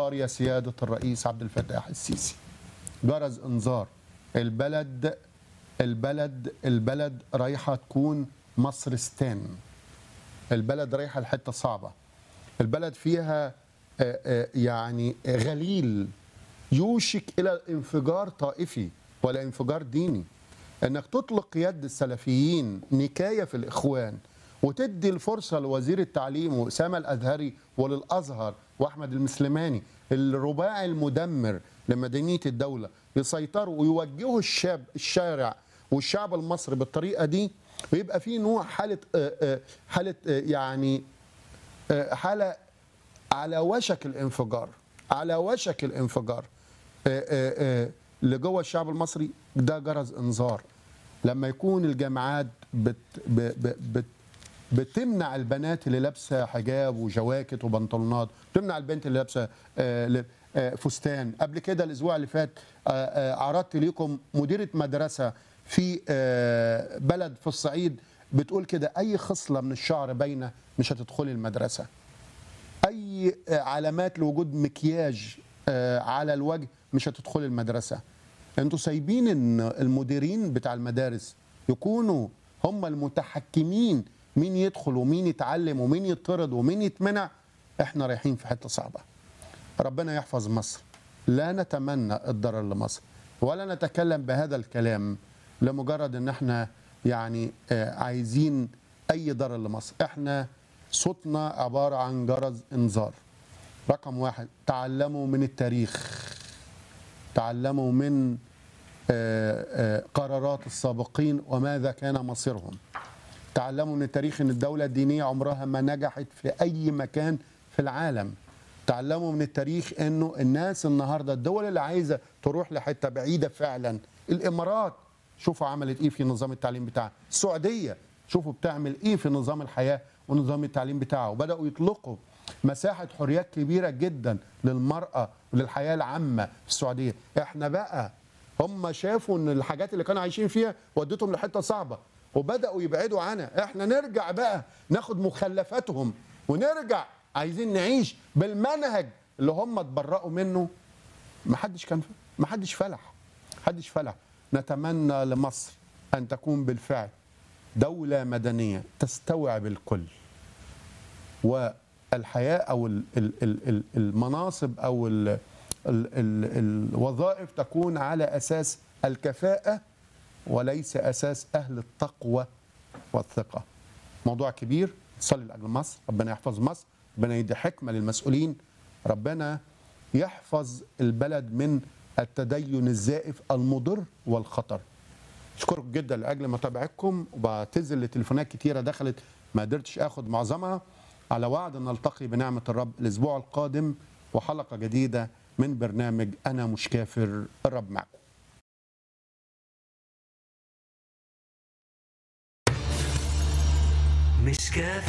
انذار يا سيادة الرئيس عبد الفتاح السيسي جرس انذار البلد البلد البلد رايحة تكون مصرستان البلد رايحة لحتة صعبة البلد فيها آه، آه، يعني غليل يوشك إلى انفجار طائفي ولا انفجار ديني انك تطلق يد السلفيين نكايه في الاخوان وتدي الفرصه لوزير التعليم واسامه الازهري وللازهر واحمد المسلماني الرباعي المدمر لمدنيه الدوله يسيطروا ويوجهوا الشاب الشارع والشعب المصري بالطريقه دي ويبقى في نوع حاله آه، آه، حاله آه، يعني آه، حاله على وشك الانفجار على وشك الانفجار آه، آه، آه، اللي جوه الشعب المصري ده جرس انذار لما يكون الجامعات بت ب ب بت بتمنع البنات اللي لابسه حجاب وجواكت وبنطلونات تمنع البنت اللي لابسه آه، ل- آه، فستان قبل كده الاسبوع اللي فات آه، آه، عرضت ليكم مديره مدرسه في آه، بلد في الصعيد بتقول كده اي خصله من الشعر باينه مش هتدخلي المدرسه اي علامات لوجود مكياج آه، على الوجه مش هتدخل المدرسه انتوا سايبين ان المديرين بتاع المدارس يكونوا هم المتحكمين مين يدخل ومين يتعلم ومين يطرد ومين يتمنع احنا رايحين في حته صعبه ربنا يحفظ مصر لا نتمنى الضرر لمصر ولا نتكلم بهذا الكلام لمجرد ان احنا يعني آه، عايزين اي ضرر لمصر احنا صوتنا عبارة عن جرس انذار رقم واحد تعلموا من التاريخ تعلموا من آه، آه، قرارات السابقين وماذا كان مصيرهم تعلموا من التاريخ ان الدولة الدينية عمرها ما نجحت في اي مكان في العالم تعلموا من التاريخ انه الناس النهارده الدول اللي عايزه تروح لحته بعيده فعلا الامارات شوفوا عملت ايه في نظام التعليم بتاعها السعوديه شوفوا بتعمل ايه في نظام الحياه ونظام التعليم بتاعه وبداوا يطلقوا مساحه حريات كبيره جدا للمراه وللحياه العامه في السعوديه احنا بقى هم شافوا ان الحاجات اللي كانوا عايشين فيها ودتهم لحته صعبه وبداوا يبعدوا عنها احنا نرجع بقى ناخد مخلفاتهم ونرجع عايزين نعيش بالمنهج اللي هم اتبرأوا منه ما حدش كان ما حدش فلح حدش فلح نتمنى لمصر ان تكون بالفعل دولة مدنية تستوعب الكل والحياة او ال- ال- ال- ال- المناصب او ال ال ال الوظائف تكون على اساس الكفاءة وليس اساس اهل التقوى والثقة موضوع كبير صلي لاجل مصر ربنا يحفظ مصر ربنا يدي حكمه للمسؤولين ربنا يحفظ البلد من التدين الزائف المضر والخطر اشكركم جدا لاجل متابعتكم وبعتذر لتليفونات كتيره دخلت ما قدرتش اخد معظمها على وعد ان نلتقي بنعمه الرب الاسبوع القادم وحلقه جديده من برنامج انا مش كافر الرب معكم مش كافي